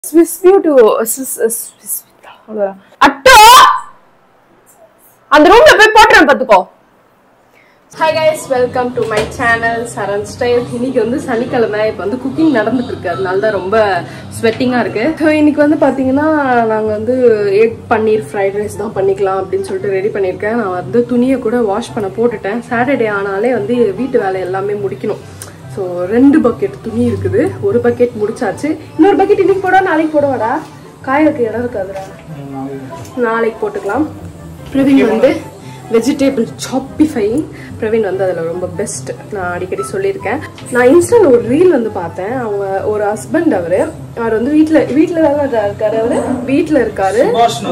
Swiss beauty Atto அந்த ரூம்ல போய் போட்டுறேன் பாத்துக்கோ hi guys welcome to my channel Charan style இன்னைக்கு வந்து சனிக்கிழமை இப்போ வந்து குக்கிங் நடந்துட்டு இருக்கு அதனால தான் ரொம்ப ஸ்வெட்டிங்காக இருக்கு ஸோ இன்னைக்கு வந்து பார்த்தீங்கன்னா நாங்கள் வந்து எக் பன்னீர் ஃப்ரைட் ரைஸ் தான் பண்ணிக்கலாம் அப்படின்னு சொல்லிட்டு ரெடி பண்ணியிருக்கேன் நான் வந்து துணியை கூட வாஷ் பண்ண போட்டுட்டேன் சாட்டர்டே ஆனாலே வந்து வீட்டு வேலை எல்லாமே முடிக்கணும் ஸோ ரெண்டு பக்கெட் துணி இருக்குது ஒரு பக்கெட் முடிச்சாச்சு இன்னொரு பக்கெட் இன்னைக்கு போட நாளைக்கு போடவாடா காய வைக்க இடம் இருக்காதுடா நாளைக்கு போட்டுக்கலாம் பிரவீன் வந்து வெஜிடேபிள் சாப்பிஃபைங் பிரவீன் வந்து அதில் ரொம்ப பெஸ்ட் நான் அடிக்கடி சொல்லியிருக்கேன் நான் இன்ஸ்டால ஒரு ரீல் வந்து பார்த்தேன் அவங்க ஒரு ஹஸ்பண்ட் அவர் அவர் வந்து வீட்டில் வீட்டில் தான் இருக்காரு அவர் வீட்டில் இருக்காரு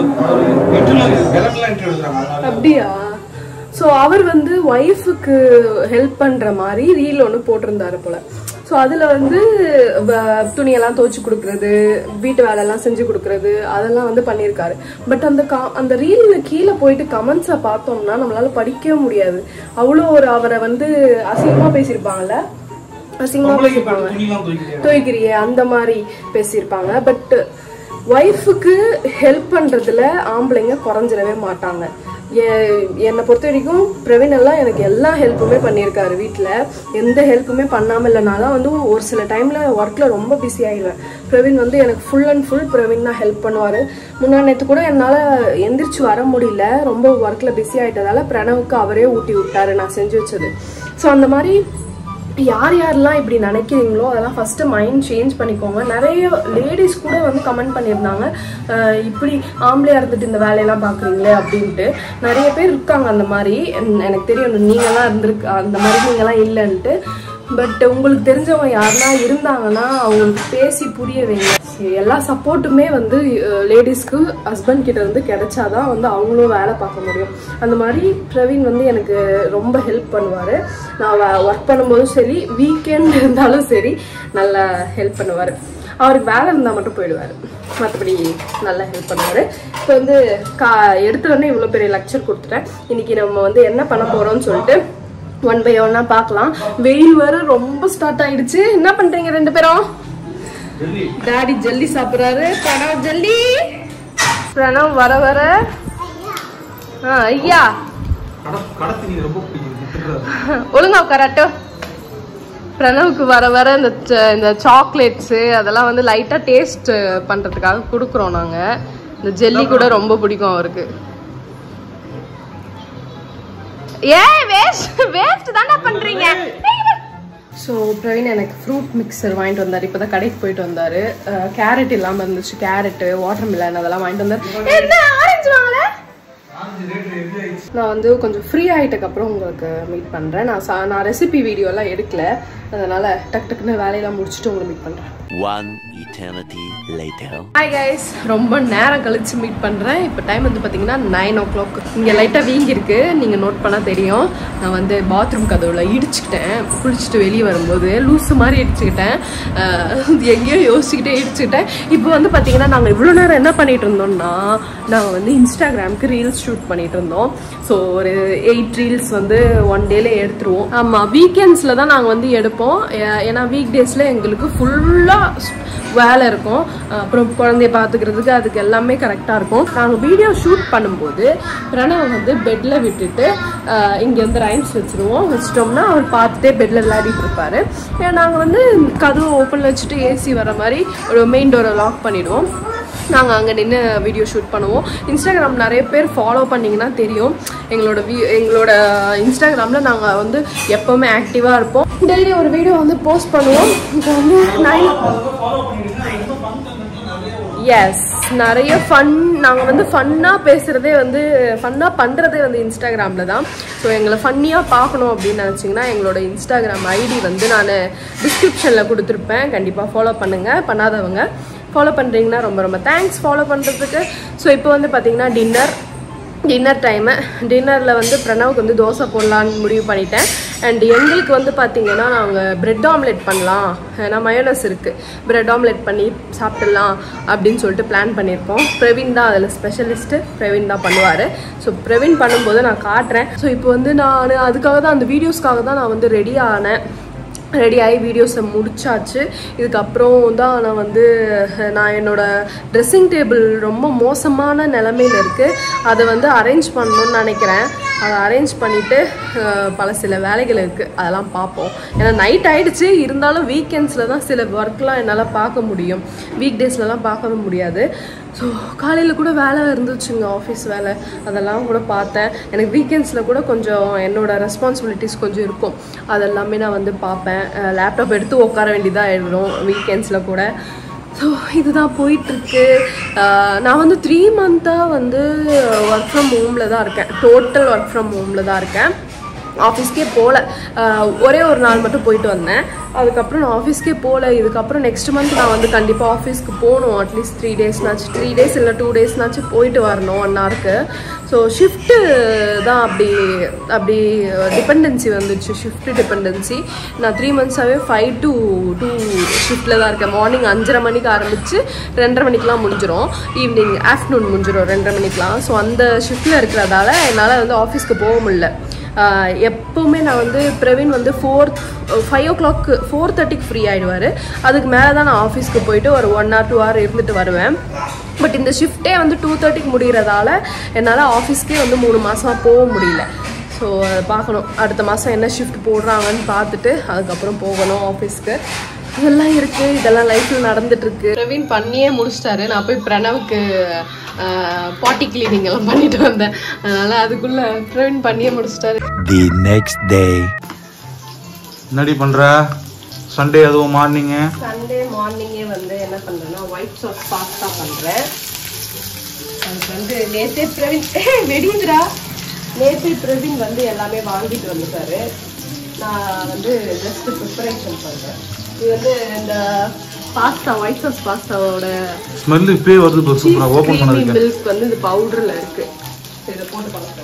அப்படியா ஸோ அவர் வந்து ஒய்ஃபுக்கு ஹெல்ப் பண்ற மாதிரி ரீல் ஒன்று போட்டிருந்தாரு போல ஸோ அதில் வந்து வ- துணியெல்லாம் துவைச்சு கொடுக்குறது வீட்டு வேலையெல்லாம் செஞ்சு கொடுக்குறது அதெல்லாம் வந்து பண்ணியிருக்காரு பட் அந்த கா அந்த ரீலில் கீழே போயிட்டு கமெண்ட்ஸை பார்த்தோம்னா நம்மளால படிக்கவே முடியாது அவ்வளோ ஒரு அவரை வந்து அசிங்கமாக பேசியிருப்பாங்கல்ல அசிங்கமாக பேசியிருப்பாங்க துவைக்கிறியே அந்த மாதிரி பேசியிருப்பாங்க பட் ஒய்ஃபுக்கு ஹெல்ப் பண்றதுல ஆம்பளைங்க குறைஞ்சிடவே மாட்டாங்க எ- என்னை பொறுத்த வரைக்கும் பிரவீன் எல்லாம் எனக்கு எல்லா ஹெல்ப்புமே பண்ணியிருக்காரு வீட்டில் எந்த ஹெல்ப்புமே பண்ணாமல் இல்லைனாலும் வந்து ஒரு சில டைமில் ஒர்க்கில் ரொம்ப பிஸி ஆயிடுவேன் பிரவீன் வந்து எனக்கு ஃபுல் அண்ட் ஃபுல் பிரவீன் தான் ஹெல்ப் பண்ணுவார் முன்னா நேற்று கூட என்னால் எந்திரிச்சு வர முடியல ரொம்ப ஒர்க்கில் பிஸி ஆயிட்டதால பிரணவுக்கு அவரே ஊட்டி விட்டாரு நான் செஞ்சு வச்சது ஸோ அந்த மாதிரி யார் யாரெல்லாம் இப்படி நினைக்கிறீங்களோ அதெல்லாம் ஃபர்ஸ்ட் மைண்ட் சேஞ்ச் பண்ணிக்கோங்க நிறைய லேடிஸ் கூட வந்து கமெண்ட் பண்ணியிருந்தாங்க அஹ் இப்படி ஆம்பளையா இருந்துட்டு இந்த வேலையெல்லாம் பார்க்குறீங்களே அப்படின்ட்டு நிறைய பேர் இருக்காங்க அந்த மாதிரி என்- எனக்கு தெரியும் நீங்களாம் இருந்திருக்கு அந்த மாதிரி நீங்களாம் இல்லைன்ட்டு பட் உங்களுக்கு தெரிஞ்சவங்க யாருன்னா இருந்தாங்கன்னா அவங்களுக்கு பேசி புரிய வைங்க எல்லா சப்போர்ட்டுமே வந்து லேடிஸ்க்கு ஹஸ்பண்ட் கிட்ட இருந்து கிடைச்சாதான் வந்து அவங்களும் வேலை பார்க்க முடியும் அந்த மாதிரி பிரவீன் வந்து எனக்கு ரொம்ப ஹெல்ப் பண்ணுவார் நான் ஒர்க் பண்ணும்போதும் சரி வீக்கெண்ட் இருந்தாலும் சரி நல்லா ஹெல்ப் பண்ணுவார் அவருக்கு வேலை இருந்தால் மட்டும் போயிடுவார் மற்றபடி நல்லா ஹெல்ப் பண்ணுவார் இப்போ வந்து கா எடுத்த உடனே இவ்வளோ பெரிய லெக்சர் கொடுத்துட்டேன் இன்னைக்கு நம்ம வந்து என்ன பண்ண போகிறோம்னு சொல்லிட்டு ஒன் பை ஒன்னா பார்க்கலாம் வெயில் வேற ரொம்ப ஸ்டார்ட் ஆயிடுச்சு என்ன பண்றீங்க ரெண்டு பேரும் டாடி ஜல்லி சாப்பிடுறாரு பிரணவ் ஜல்லி பிரணவ் வர வர ஆ, ஐயா ஒழுங்கா உட்காராட்டோ பிரணவுக்கு வர வர இந்த ச- இந்த சாக்லேட்ஸு அதெல்லாம் வந்து லைட்டாக டேஸ்ட் பண்ணுறதுக்காக கொடுக்குறோம் நாங்கள் இந்த ஜெல்லி கூட ரொம்ப பிடிக்கும் அவருக்கு ஏன் வேஸ்ட் வேஸ்ட் தானே பண்றீங்க ஸோ பிரவீன் எனக்கு ஃப்ரூட் மிக்சர் வாங்கிட்டு வந்தார் இப்போ தான் கடைக்கு போயிட்டு வந்தார் கேரட் இல்லாமல் இருந்துச்சு கேரட்டு வாட்டர் மிலன் அதெல்லாம் வாங்கிட்டு வந்தார் என்ன ஆரஞ்சு வாங்கல நான் வந்து கொஞ்சம் ஃப்ரீ ஆகிட்டக்கப்புறம் உங்களுக்கு மீட் பண்ணுறேன் நான் சா- நான் ரெசிபி வீடியோலாம் எடுக்கல அதனால டக் டக்குன்னு வேலையெல்லாம் முடிச்சுட்டு உங்களை மீட் பண்ணுறேன் One eternity later. Hi guys ரொம்ப நேரம் கழிச்சு மீட் பண்ணுறேன் இப்போ டைம் வந்து பார்த்தீங்கன்னா நைன் ஓ கிளாக் இங்கே லைட்டாக வீங்கிருக்கு நீங்கள் நோட் பண்ணால் தெரியும் நான் வந்து பாத்ரூம் கதவுல இடிச்சுக்கிட்டேன் குளிச்சுட்டு வெளியே வரும்போது லூஸு மாதிரி இடிச்சுக்கிட்டேன் அஹ் எங்கேயோ யோசிச்சுக்கிட்டே இடிச்சுக்கிட்டேன் இப்போ வந்து பார்த்தீங்கன்னா நாங்கள் இவ்வளோ நேரம் என்ன பண்ணிட்டு இருந்தோம்னா நாங்கள் வந்து இன்ஸ்டாகிராமுக்கு ரீல்ஸ் ஷூட் பண்ணிட்டு இருந்தோம் ஸோ ஒரு எயிட் ரீல்ஸ் வந்து ஒன் டேல எடுத்துருவோம் ஆமாம் வீக்கெண்ட்ஸில் தான் நாங்கள் வந்து எடுப்போம் ஏ- ஏன்னா வீக் டேஸில் எங்களுக்கு ஃபுல்லாக வேலை இருக்கும் அப்புறம் குழந்தைய பார்த்துக்கிறதுக்கு அதுக்கு எல்லாமே கரெக்டாக இருக்கும் நாங்கள் வீடியோ ஷூட் பண்ணும்போது பிரணவ் வந்து பெட்டில் விட்டுட்டு இங்கே வந்து ரைம்ஸ் வச்சுருவோம் வச்சிட்டோம்னா அவர் பார்த்துட்டே பெட்டில் விளையாடிட்டு இருப்பாரு நாங்கள் வந்து கதவு ஓப்பனில் வச்சுட்டு ஏசி வர மாதிரி ஒரு மெயின் டோரை லாக் பண்ணிடுவோம் நாங்கள் அங்கே நின்று வீடியோ ஷூட் பண்ணுவோம் இன்ஸ்டாகிராம் நிறைய பேர் ஃபாலோ பண்ணிங்கன்னா தெரியும் எங்களோட வீ எங்களோட இன்ஸ்டாகிராமில் நாங்கள் வந்து எப்போவுமே ஆக்டிவாக இருப்போம் டெய்லி ஒரு வீடியோ வந்து போஸ்ட் பண்ணுவோம் இப்போ வந்து நைன் எஸ் நிறைய ஃபன் நாங்கள் வந்து ஃபன்னாக பேசுகிறதே வந்து ஃபன்னாக பண்ணுறதே வந்து இன்ஸ்டாகிராமில் தான் ஸோ எங்களை ஃபன்னியாக பார்க்கணும் அப்படின்னு நினச்சிங்கன்னா எங்களோட இன்ஸ்டாகிராம் ஐடி வந்து நான் டிஸ்கிரிப்ஷனில் கொடுத்துருப்பேன் கண்டிப்பாக ஃபாலோ பண்ணுங்கள் பண்ணாதவங்க ஃபாலோ பண்ணுறீங்கன்னா ரொம்ப ரொம்ப தேங்க்ஸ் ஃபாலோ பண்ணுறதுக்கு ஸோ இப்போ வந்து பார்த்தீங்கன்னா டின்னர் டின்னர் டைமு டின்னரில் வந்து பிரணவுக்கு வந்து தோசை போடலான்னு முடிவு பண்ணிட்டேன் அண்ட் எங்களுக்கு வந்து பார்த்தீங்கன்னா நாங்கள் பிரெட் ஆம்லெட் பண்ணலாம் ஏன்னா மயோனஸ் இருக்குது பிரெட் ஆம்லெட் பண்ணி சாப்பிடலாம் அப்படின்னு சொல்லிட்டு பிளான் பண்ணியிருக்கோம் பிரவீன் தான் அதில் ஸ்பெஷலிஸ்ட்டு பிரவீன் தான் பண்ணுவார் ஸோ பிரவீன் பண்ணும்போது நான் காட்டுறேன் ஸோ இப்போ வந்து நான் அதுக்காக தான் அந்த வீடியோஸ்க்காக தான் நான் வந்து ரெடி ஆனேன் ரெடி ஆகி வீடியோஸை முடிச்சாச்சு இதுக்கப்புறம் தான் நான் வந்து நான் என்னோட ட்ரெஸ்ஸிங் டேபிள் ரொம்ப மோசமான நிலமையில இருக்குது அதை வந்து அரேஞ்ச் பண்ணணும்னு நினைக்கிறேன் அதை அரேஞ்ச் பண்ணிவிட்டு பல சில வேலைகள் இருக்குது அதெல்லாம் பார்ப்போம் ஏன்னா நைட் ஆயிடுச்சு இருந்தாலும் வீக்கெண்ட்ஸில் தான் சில ஒர்க்லாம் என்னால் பார்க்க முடியும் வீக் டேஸ்லலாம் பார்க்கவே முடியாது ஸோ காலையில் கூட வேலை இருந்துச்சுங்க ஆஃபீஸ் வேலை அதெல்லாம் கூட பார்த்தேன் எனக்கு வீக்கெண்ட்ஸில் கூட கொஞ்சம் என்னோட ரெஸ்பான்சிபிலிட்டிஸ் கொஞ்சம் இருக்கும் அதெல்லாமே நான் வந்து பார்ப்பேன் லேப்டாப் எடுத்து உட்கார வேண்டியதாக ஆயிடும் வீக்கெண்ட்ஸில் கூட ஸோ இதுதான் போயிட்டுருக்கு நான் வந்து த்ரீ மந்த்தாக வந்து ஒர்க் ஃப்ரம் ஹோமில் தான் இருக்கேன் டோட்டல் ஒர்க் ஃப்ரம் ஹோமில் தான் இருக்கேன் ஆஃபீஸ்க்கே போகல ஒரே ஒரு நாள் மட்டும் போயிட்டு வந்தேன் அதுக்கப்புறம் நான் ஆஃபீஸ்க்கே போகல இதுக்கப்புறம் நெக்ஸ்ட் மந்த் நான் வந்து கண்டிப்பாக ஆஃபீஸ்க்கு போகணும் அட்லீஸ்ட் த்ரீ டேஸ்னாச்சும் த்ரீ டேஸ் இல்லை டூ டேஸ்னாச்சும் போயிட்டு வரணும் ஒன் ஹவருக்கு ஸோ ஷிஃப்ட்டு தான் அப்படி அப்படி டிபெண்டன்சி வந்துச்சு ஷிஃப்ட் டிபெண்டன்சி நான் த்ரீ மந்த்ஸாகவே ஃபைவ் டு டூ ஷிஃப்ட்டில் தான் இருக்கேன் மார்னிங் அஞ்சரை மணிக்கு ஆரம்பித்து ரெண்டரை மணிக்கெலாம் முடிஞ்சிடும் ஈவினிங் ஆஃப்டர்நூன் முடிஞ்சிடும் ரெண்டரை மணிக்கெலாம் ஸோ அந்த ஷிஃப்ட்டில் இருக்கிறதால என்னால் வந்து ஆஃபீஸ்க்கு போக முடியல ஆஹ் எப்பவுமே நான் வந்து பிரவீன் வந்து ஃபோர் ஃபைவ் ஓ கிளாக்கு ஃபோர் தேர்ட்டிக்கு ஃப்ரீ ஆகிடுவார் அதுக்கு மேலே தான் நான் ஆஃபீஸ்க்கு போயிட்டு ஒரு ஒன் ஹவர் டூ ஹவர் இருந்துட்டு வருவேன் பட் இந்த ஷிஃப்ட்டே வந்து டூ தேர்ட்டிக்கு முடிகிறதால என்னால் ஆஃபீஸ்க்கே வந்து மூணு மாதமாக போக முடியல ஸோ அதை பார்க்கணும் அடுத்த மாதம் என்ன ஷிஃப்ட் போடுறாங்கன்னு பார்த்துட்டு அதுக்கப்புறம் போகணும் ஆஃபீஸ்க்கு இதெல்லாம் இருக்குது இதெல்லாம் லைஃப்பில் நடந்துட்டுருக்கு பிரவீன் பண்ணியே முடிச்சிட்டாரு நான் போய் பிரணவுக்கு பாட்டி கிளீனிங் எல்லாம் பண்ணிட்டு வந்தேன் அதனால அதுக்குள்ள பிரவீன் பண்ணியே முடிச்சிட்டாரு The next day. என்னடி பண்ற சண்டே அதுவும் மார்னிங்கு சண்டே மார்னிங்கே வந்து என்ன பண்றேன்னா ஒயிட் சாஸ் பாஸ்தா பண்றேன் அதுக்கு வந்து நேத்தே பிரவீன் ஏய், வெடியுதுடா நேத்தே பிரவீன் வந்து எல்லாமே வாங்கிட்டு வந்துட்டாரு நான் வந்து ஜஸ்ட் ப்ரிப்பரேஷன் பண்றேன் இது வந்து இந்த பாஸ்தா ஒயிட் சாஸ் பாஸ்தாவோட ஸ்மெல் இப்பயே வருது இப்போ சூப்பரா ஓப்பன் பண்ணதுக்கு மில்க் வந்து இந்த பவுடர்ல இருக்கு சரி, இதை போட்டு பழக்கிறேன்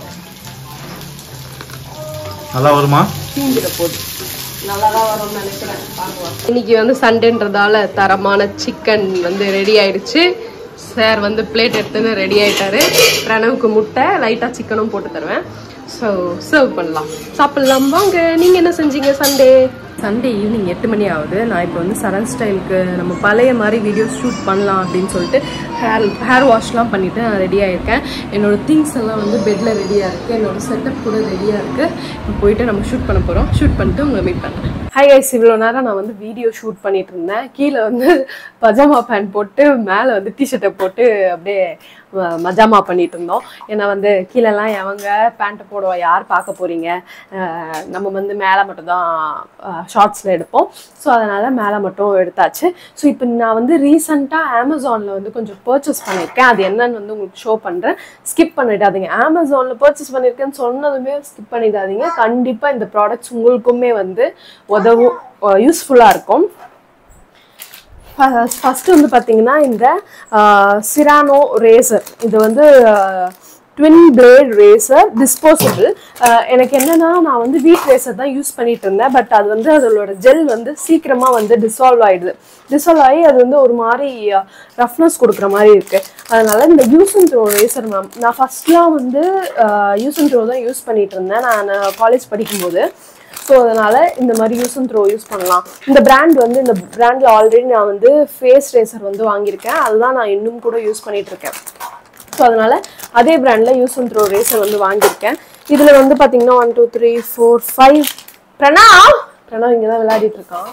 நல்லா வருமா தீஞ்சிட போகுது நல்லா தான் வரும்னு நினைக்கிறேன் பார்க்கலாம் இன்னைக்கு வந்து சண்டேன்றதால தரமான சிக்கன் வந்து ரெடி ஆயிடுச்சு சார் வந்து பிளேட் எடுத்துன்னு ரெடி ஆயிட்டாரு பிரணவுக்கு முட்டை லைட்டாக சிக்கனும் போட்டு தருவேன் ஸோ சர்வ் பண்ணலாம் சாப்பிடலாம் வாங்க நீங்கள் என்ன செஞ்சீங்க சண்டே சண்டே ஈவினிங் எட்டு மணி ஆகுது நான் இப்போ வந்து சரண் ஸ்டைலுக்கு நம்ம பழைய மாதிரி வீடியோஸ் ஷூட் பண்ணலாம் அப்படின்னு சொல்லிட்டு ஹேர் ஹேர் வாஷ்லாம் பண்ணிவிட்டு நான் ரெடி ஆகிருக்கேன் என்னோட திங்ஸ் எல்லாம் வந்து பெட்டில் ரெடியாக இருக்குது என்னோட செட்டப் கூட ரெடியாக இருக்குது இப்போ போயிட்டு நம்ம ஷூட் பண்ண போகிறோம் ஷூட் பண்ணிட்டு உங்களை மீட் பண்ணுறேன் ஹை ஐஸ் இவ்வளோ நேரம் நான் வந்து வீடியோ ஷூட் பண்ணிட்டு இருந்தேன் கீழே வந்து பஜாமா பேண்ட் போட்டு மேலே வந்து டிஷர்ட்டை போட்டு அப்படியே ம- மஜாமா பண்ணிட்டு இருந்தோம் ஏன்னா வந்து கீழெல்லாம் எவங்க பேண்ட்டை போடுவா யார் பார்க்க போறீங்க அஹ் நம்ம வந்து மேலே மட்டும் தான் ஷார்ட்ஸில் எடுப்போம் ஸோ அதனால மேலே மட்டும் எடுத்தாச்சு ஸோ இப்போ நான் வந்து ரீசெண்டாக அமேசானில் வந்து கொஞ்சம் பர்ச்சேஸ் பண்ணியிருக்கேன் அது என்னன்னு வந்து உங்களுக்கு ஷோ பண்ணுறேன் ஸ்கிப் பண்ணிடாதீங்க அமேசானில் பர்ச்சேஸ் பண்ணியிருக்கேன்னு சொன்னதுமே ஸ்கிப் பண்ணிடாதீங்க கண்டிப்பாக இந்த ப்ராடக்ட்ஸ் உங்களுக்குமே வந்து உதவும் யூஸ்ஃபுல்லாக இருக்கும் ஃபர்ஸ்ட் வந்து பார்த்தீங்கன்னா இந்த சிரானோ ரேசர் இது வந்து ட்வின் பிளேட் ரேசர் டிஸ்போசபிள் எனக்கு என்னன்னா நான் வந்து வீட் ரேசர் தான் யூஸ் பண்ணிட்டு இருந்தேன் பட் அது வந்து அதோட ஜெல் வந்து சீக்கிரமா வந்து டிசால்வ் ஆயிடுது டிசால்வ் ஆகி அது வந்து ஒரு மாதிரி ரஃப்னஸ் கொடுக்குற மாதிரி இருக்கு அதனால இந்த use and throw razor ma'am நான் ஃபர்ஸ்ட்லாம் வந்து யூஸ் அண்ட் த்ரோ தான் யூஸ் பண்ணிட்டு இருந்தேன் நான் காலேஜ் படிக்கும்போது ஸோ அதனால இந்த மாதிரி யூஸ் அண்ட் த்ரோ யூஸ் பண்ணலாம் இந்த பிராண்ட் வந்து இந்த பிராண்ட்ல ஆல்ரெடி நான் வந்து ஃபேஸ் ரேசர் வந்து வாங்கியிருக்கேன் அதுதான் நான் இன்னும் கூட யூஸ் பண்ணிட்டு இருக்கேன் ஸோ அதனால அதே பிராண்ட்ல யூஸ் அண்ட் த்ரோ ரேசர் வந்து வாங்கியிருக்கேன் இதுல வந்து பாத்தீங்கன்னா one two three four five Pranav Pranav இங்கே தான் விளையாடிட்டு இருக்கான்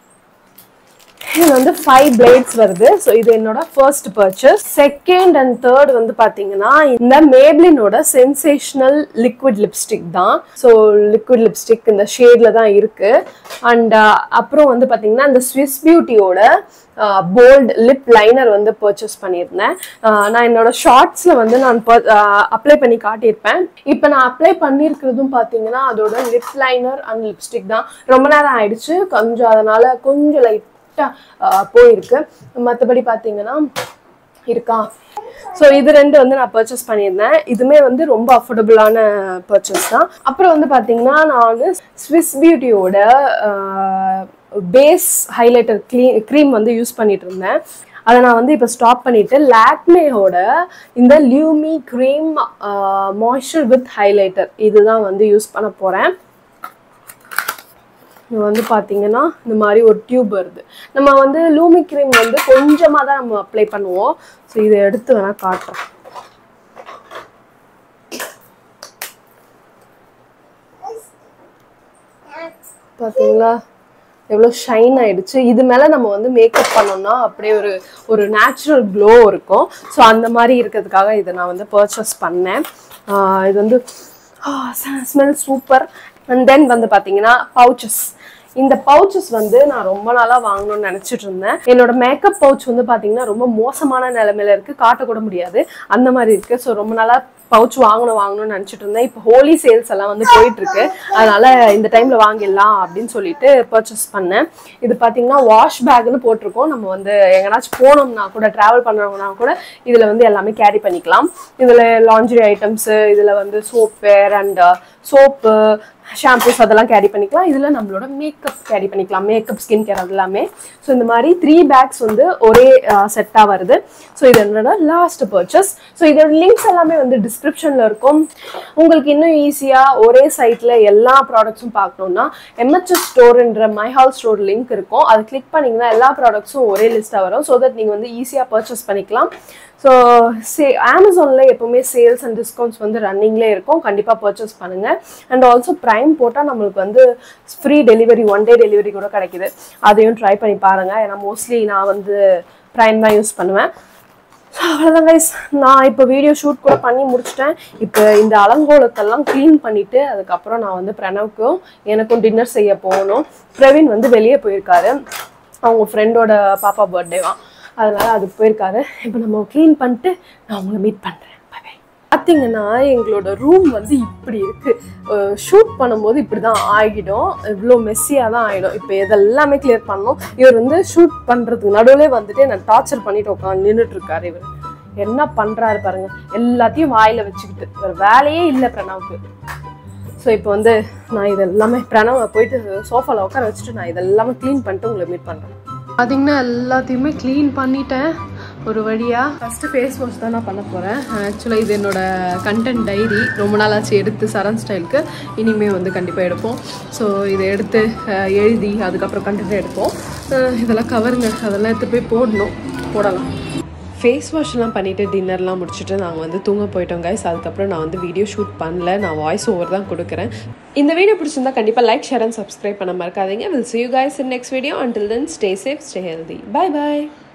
இது வந்து ஃபைவ் பிளேட்ஸ் வருது ஸோ இது என்னோட first purchase second and third வந்து பார்த்தீங்கன்னா இந்த மேப்ளினோட சென்சேஷனல் லிக்விட் லிப்ஸ்டிக் தான் ஸோ லிக்விட் லிப்ஸ்டிக் இந்த ஷேட்ல தான் இருக்கு அண்ட் அப்புறம் வந்து பார்த்தீங்கன்னா இந்த ஸ்விஸ் பியூட்டியோட போல்ட் லிப் லைனர் வந்து பர்ச்சேஸ் பண்ணியிருந்தேன் ஆஹ் நான் என்னோட ஷார்ட்ஸில் வந்து நான் அப்ளை பண்ணி காட்டியிருப்பேன் இப்போ நான் அப்ளை பண்ணியிருக்கிறதும் பார்த்தீங்கன்னா அதோட லிப் லைனர் அண்ட் லிப்ஸ்டிக் தான் ரொம்ப நேரம் ஆயிடுச்சு கொஞ்சம் அதனால கொஞ்சம் லைட்டாக போயிருக்கு மற்றபடி பார்த்தீங்கன்னா இருக்கா ஸோ இது ரெண்டு வந்து நான் பர்ச்சேஸ் பண்ணியிருந்தேன் இதுமே வந்து ரொம்ப அஃபோர்டபுளான பர்ச்சேஸ் தான் அப்புறம் வந்து பார்த்தீங்கன்னா நான் வந்து ஸ்விஸ் பியூட்டியோட பேஸ் ஹைலைட்டர் க்ளீ க்ரீம் வந்து யூஸ் பண்ணிட்டு இருந்தேன் அதை நான் வந்து இப்போ ஸ்டாப் பண்ணிட்டு லாக்மேயோட இந்த Lumi cream moisture with highlighter இதுதான் வந்து யூஸ் பண்ண போகிறேன் இது வந்து பார்த்தீங்கன்னா இந்த மாதிரி ஒரு டியூப் வருது நம்ம வந்து லூமி க்ரீம் வந்து கொஞ்சமாக தான் நம்ம அப்ளை பண்ணுவோம் ஸோ இதை எடுத்து வேணால் காட்டுறேன் பார்த்தீங்களா எவ்வளோ ஷைன் ஆயிடுச்சு இது மேலே நம்ம வந்து மேக்கப் பண்ணோம்னா அப்படியே ஒரு ஒரு நேச்சுரல் க்ளோ இருக்கும் ஸோ அந்த மாதிரி இருக்கிறதுக்காக இதை நான் வந்து பர்ச்சேஸ் பண்ணேன் ஆஹ் இது வந்து ஸ்மெல் சூப்பர் அண்ட் தென் வந்து பார்த்தீங்கன்னா பவுச்சஸ் இந்த பவுச்சஸ் வந்து நான் ரொம்ப நாளாக வாங்கணும்னு நினச்சிட்டு இருந்தேன் என்னோட மேக்கப் பவுச் வந்து பார்த்தீங்கன்னா ரொம்ப மோசமான நிலைமையில இருக்குது காட்டக்கூட முடியாது அந்த மாதிரி இருக்குது ஸோ ரொம்ப நாளாக பவுச் வாங்கணும் வாங்கணும்னு நினச்சிட்டு இருந்தேன் இப்போ ஹோலி சேல்ஸ் எல்லாம் வந்து போயிட்டு இருக்கு அதனால இந்த டைம்ல வாங்கிடலாம் அப்படின்னு சொல்லிட்டு பர்ச்சேஸ் பண்ணேன் இது பார்த்தீங்கன்னா வாஷ் பேக்னு போட்டிருக்கோம் நம்ம வந்து எங்கேனாச்சும் போனோம்னா கூட ட்ராவல் பண்ணுறவங்கன்னா கூட இதில் வந்து எல்லாமே கேரி பண்ணிக்கலாம் இதில் லாண்ட்ரி ஐட்டம்ஸு இதில் வந்து soap wear and soap shampoos அதெல்லாம் கேரி பண்ணிக்கலாம் இதில் நம்மளோட மேக்கப் கேரி பண்ணிக்கலாம் மேக்கப் ஸ்கின் கேர் அது எல்லாமே ஸோ இந்த மாதிரி த்ரீ பேக்ஸ் வந்து ஒரே செட்டாக வருது ஸோ இது என்னோட லாஸ்ட் பர்ச்சேஸ் ஸோ இதோட லிங்க்ஸ் எல்லாமே வந்து டிஸ்கிரிப்ஷனில் இருக்கும் உங்களுக்கு இன்னும் ஈஸியாக ஒரே சைட்டில் எல்லா ப்ராடக்ட்ஸும் பார்க்கணுன்னா எம்ஹெச்எஸ் ஸ்டோர்ன்ற மை ஹால் ஸ்டோர் லிங்க் இருக்கும் அதை கிளிக் பண்ணிங்கன்னா எல்லா ப்ராடக்ட்ஸும் ஒரே லிஸ்ட்டாக வரும் ஸோ தட் நீங்கள் வந்து ஈஸியாக பர்ச்சேஸ் பண்ணிக்கலாம் ஸோ சே அமேசானில் எப்போவுமே சேல்ஸ் அண்ட் டிஸ்கவுண்ட்ஸ் வந்து ரன்னிங்லேயே இருக்கும் கண்டிப்பாக பர்ச்சேஸ் பண்ணுங்கள் அண்ட் ஆல்சோ ப்ரைம் போட்டால் நம்மளுக்கு வந்து free delivery one day delivery கூட கிடைக்குது அதையும் ட்ரை பண்ணி பாருங்கள் ஏன்னா மோஸ்ட்லி நான் வந்து ப்ரைம் தான் யூஸ் பண்ணுவேன் ஸோ அவ்வளோதான் கைஸ் நான் இப்போ வீடியோ ஷூட் கூட பண்ணி முடிச்சிட்டேன் இப்போ இந்த அலங்கோலத்தெல்லாம் க்ளீன் பண்ணிவிட்டு அதுக்கப்புறம் நான் வந்து பிரணவுக்கும் எனக்கும் டின்னர் செய்ய போகணும் பிரவீன் வந்து வெளியே போயிருக்காரு அவங்க ஃப்ரெண்டோட பாப்பா பர்த்டேவான் அதனால அதுக்கு போயிருக்காரு இப்போ நம்ம க்ளீன் பண்ணிட்டு நான் உங்களை மீட் பண்ணுறேன் பை பை பார்த்தீங்கன்னா எங்களோட ரூம் வந்து இப்படி இருக்கு ஷூட் பண்ணும்போது இப்படி தான் ஆகிடும் இவ்வளோ மெஸ்ஸியாக தான் ஆகிடும் இப்போ இதெல்லாமே கிளியர் பண்ணணும் இவர் வந்து ஷூட் பண்ணுறதுக்கு நடுவில் வந்துட்டு என்ன டார்ச்சர் பண்ணிட்டு உட்காந்து நின்றுட்டு இருக்காரு இவர் என்ன பண்ணுறாரு பாருங்க எல்லாத்தையும் வாயில வச்சுக்கிட்டு வேற வேலையே இல்லை பிரணவுக்கு ஸோ இப்போ வந்து நான் இது எல்லாமே பிரணவை போயிட்டு சோஃபாவில் உட்கார வச்சுட்டு நான் இதெல்லாமே க்ளீன் பண்ணிட்டு உங்களை மீட் பண்ணுறேன் பார்த்தீங்கன்னா எல்லாத்தையுமே க்ளீன் பண்ணிட்டேன் ஒரு வழியாக ஃபஸ்ட்டு ஃபேஸ் வாஷ் தான் நான் பண்ண போகிறேன் ஆக்சுவலாக இது என்னோட கண்டென்ட் டைரி ரொம்ப நாளாச்சு எடுத்து சரண் ஸ்டைலுக்கு இனிமேல் வந்து கண்டிப்பாக எடுப்போம் ஸோ இதை எடுத்து அஹ், எழுதி அதுக்கப்புறம் கண்டென்ட் எடுப்போம் அஹ், இதெல்லாம் கவருங்க அதெல்லாம் எடுத்து போய் போடணும் போடலாம் ஃபேஸ் வாஷ்லாம் பண்ணிவிட்டு டின்னர்லாம் முடிச்சுட்டு நாங்கள் வந்து தூங்க போயிட்டோம் கைஸ் அதுக்கப்புறம் நான் வந்து வீடியோ ஷூட் பண்ணல நான் வாய்ஸ் ஓவர் தான் கொடுக்குறேன் இந்த வீடியோ பிடிச்சிருந்தா கண்டிப்பாக லைக் ஷேர் அண்ட் சப்ஸ்கிரைப் பண்ண மறக்காதீங்க will see you guys in next video until then stay safe stay healthy bye bye